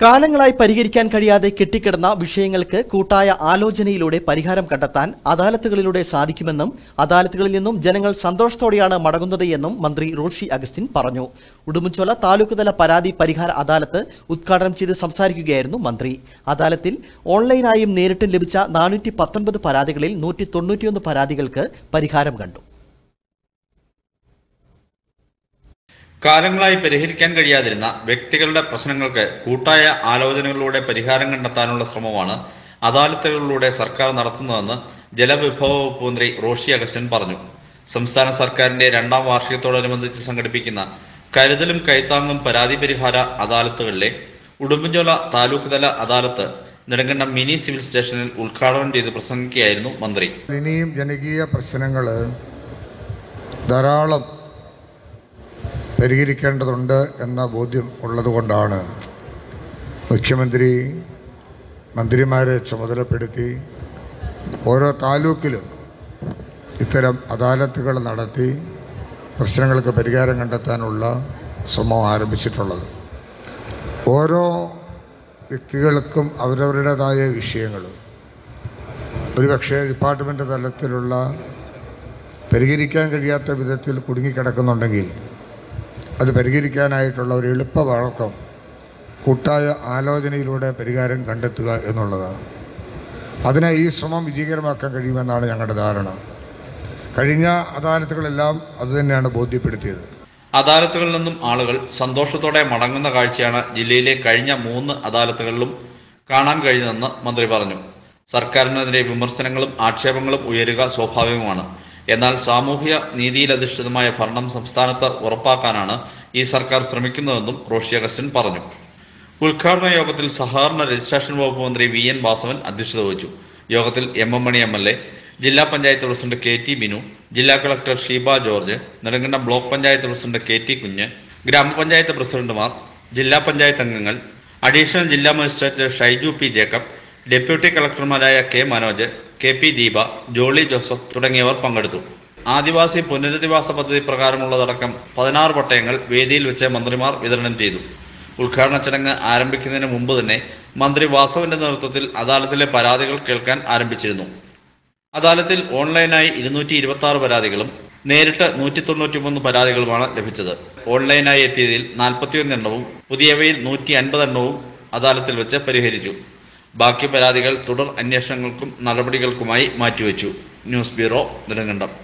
കാലങ്ങളായി പരിഹരിക്കാൻ കഴിയാതെ കെട്ടിക്കിടന്ന വിഷയങ്ങൾക്ക് കൂട്ടായ ആലോചനയിലൂടെ പരിഹാരം കണ്ടെത്താൻ അദാലത്തുകളിലൂടെ സാധിക്കുമെന്നും അദാലത്തുകളിൽ നിന്നും ജനങ്ങൾ സന്തോഷത്തോടെയാണ് മടങ്ങുന്നത് എന്നും മന്ത്രി റോഷി അഗസ്റ്റിൻ പറഞ്ഞു ഉടുമ്പൻചോല താലൂക്ക് തല പരാതി പരിഹാര അദാലത്ത് ഉദ്ഘാടനം ചെയ്ത് സംസാരിക്കുകയായിരുന്നു മന്ത്രി അദാലത്തിൽ ഓൺലൈനായും നേരിട്ടും ലഭിച്ച നാനൂറ്റി പത്തൊൻപത് പരാതികളിൽ നൂറ്റി തൊണ്ണൂറ്റിയൊന്ന് പരാതികൾക്ക് പരിഹാരം കണ്ടു കാലങ്ങളായി പരിഹരിക്കാൻ കഴിയാതിരുന്ന വ്യക്തികളുടെ പ്രശ്നങ്ങൾക്ക് കൂട്ടായ ആലോചനകളിലൂടെ പരിഹാരം കണ്ടെത്താനുള്ള ശ്രമമാണ് അദാലത്തുകളിലൂടെ സർക്കാർ നടത്തുന്നതെന്ന് ജലവിഭവ വകുപ്പ് മന്ത്രി റോഷി അഗസ്റ്റൻ പറഞ്ഞു സംസ്ഥാന സർക്കാരിന്റെ രണ്ടാം വാർഷികത്തോടനുബന്ധിച്ച് സംഘടിപ്പിക്കുന്ന കരുതലും കൈത്താങ്ങും പരാതി പരിഹാര അദാലത്തുകളിലെ ഉടുമ്പൻചോല താലൂക്ക് തല അദാലത്ത് നെടുങ്കണ്ടം മിനി സിവിൽ സ്റ്റേഷനിൽ ഉദ്ഘാടനം ചെയ്ത് പ്രസംഗിക്കുകയായിരുന്നു മന്ത്രി ഇനിയും ജനകീയ പ്രശ്നങ്ങൾ ധാരാളം പരിഹരിക്കേണ്ടതുണ്ട് എന്ന ബോധ്യം ഉള്ളതുകൊണ്ടാണ് മുഖ്യമന്ത്രി മന്ത്രിമാരെ ചുമതലപ്പെടുത്തി ഓരോ താലൂക്കിലും ഇത്തരം അദാലത്തുകൾ നടത്തി പ്രശ്നങ്ങൾക്ക് പരിഹാരം കണ്ടെത്താനുള്ള ശ്രമം ആരംഭിച്ചിട്ടുള്ളത് ഓരോ വ്യക്തികൾക്കും അവരവരുടേതായ വിഷയങ്ങൾ ഒരുപക്ഷെ ഡിപ്പാർട്ട്മെൻറ്റ് തലത്തിലുള്ള പരിഹരിക്കാൻ കഴിയാത്ത വിധത്തിൽ കുടുങ്ങിക്കിടക്കുന്നുണ്ടെങ്കിൽ അത് പരിഹരിക്കാനായിട്ടുള്ള ഒരു എളുപ്പമാർഗം കൂട്ടായ ആലോചനയിലൂടെ പരിഹാരം കണ്ടെത്തുക എന്നുള്ളതാണ് അതിനെ ഈ ശ്രമം വിജയകരമാക്കാൻ കഴിയുമെന്നാണ് ഞങ്ങളുടെ ധാരണ കഴിഞ്ഞ അദാലത്തുകളെല്ലാം അതുതന്നെയാണ് ബോധ്യപ്പെടുത്തിയത് അദാലത്തുകളിൽ നിന്നും ആളുകൾ സന്തോഷത്തോടെ മടങ്ങുന്ന കാഴ്ചയാണ് ജില്ലയിലെ കഴിഞ്ഞ മൂന്ന് അദാലത്തുകളിലും കാണാൻ കഴിഞ്ഞതെന്ന് മന്ത്രി പറഞ്ഞു സർക്കാരിനെതിരെ വിമർശനങ്ങളും ആക്ഷേപങ്ങളും ഉയരുക സ്വാഭാവികമാണ് എന്നാൽ സാമൂഹ്യ നീതിയിലധിഷ്ഠിതമായ ഭരണം സംസ്ഥാനത്ത് ഉറപ്പാക്കാനാണ് ഈ സർക്കാർ ശ്രമിക്കുന്നതെന്നും റോഷി അഗസ്റ്റിൻ പറഞ്ഞു ഉദ്ഘാടന യോഗത്തിൽ സഹകരണ രജിസ്ട്രേഷൻ വകുപ്പ് മന്ത്രി വി എൻ വാസവൻ അധ്യക്ഷത വഹിച്ചു യോഗത്തിൽ M M Mani M L A ജില്ലാ panchayat president K T Binu ജില്ലാ collector Sheeba George Nedumkandam block panchayat president K T Kunju ഗ്രാമപഞ്ചായത്ത് പ്രസിഡന്റുമാർ ജില്ലാ പഞ്ചായത്ത് അംഗങ്ങൾ അഡീഷണൽ ജില്ലാ magistrate Shaiju P Jacob deputy കളക്ടർമാരായ K Manoj K P Deepa Jolly Joseph തുടങ്ങിയവർ പങ്കെടുത്തു ആദിവാസി പുനരധിവാസ പദ്ധതി പ്രകാരമുള്ളതടക്കം പതിനാറ് പട്ടയങ്ങൾ വേദിയിൽ വെച്ച് മന്ത്രിമാർ വിതരണം ചെയ്തു ഉദ്ഘാടന ചടങ്ങ് ആരംഭിക്കുന്നതിന് മുമ്പ് തന്നെ മന്ത്രി വാസവന്റെ നേതൃത്വത്തിൽ അദാലത്തിലെ പരാതികൾ കേൾക്കാൻ ആരംഭിച്ചിരുന്നു അദാലത്തിൽ ഓൺലൈനായി ഇരുന്നൂറ്റി ഇരുപത്തി ആറ് പരാതികളും നേരിട്ട് നൂറ്റി തൊണ്ണൂറ്റി മൂന്ന് പരാതികളുമാണ് ലഭിച്ചത് ഓൺലൈനായി എത്തിയതിൽ നാൽപ്പത്തിയൊന്ന് എണ്ണവും പുതിയവയിൽ നൂറ്റി അൻപത് എണ്ണവും അദാലത്തിൽ വെച്ച് പരിഹരിച്ചു ബാക്കി പരാതികൾ തുടർ അന്വേഷണങ്ങൾക്കും നടപടികൾക്കുമായി മാറ്റിവെച്ചു ന്യൂസ് ബ്യൂറോ നെടുങ്കണ്ടം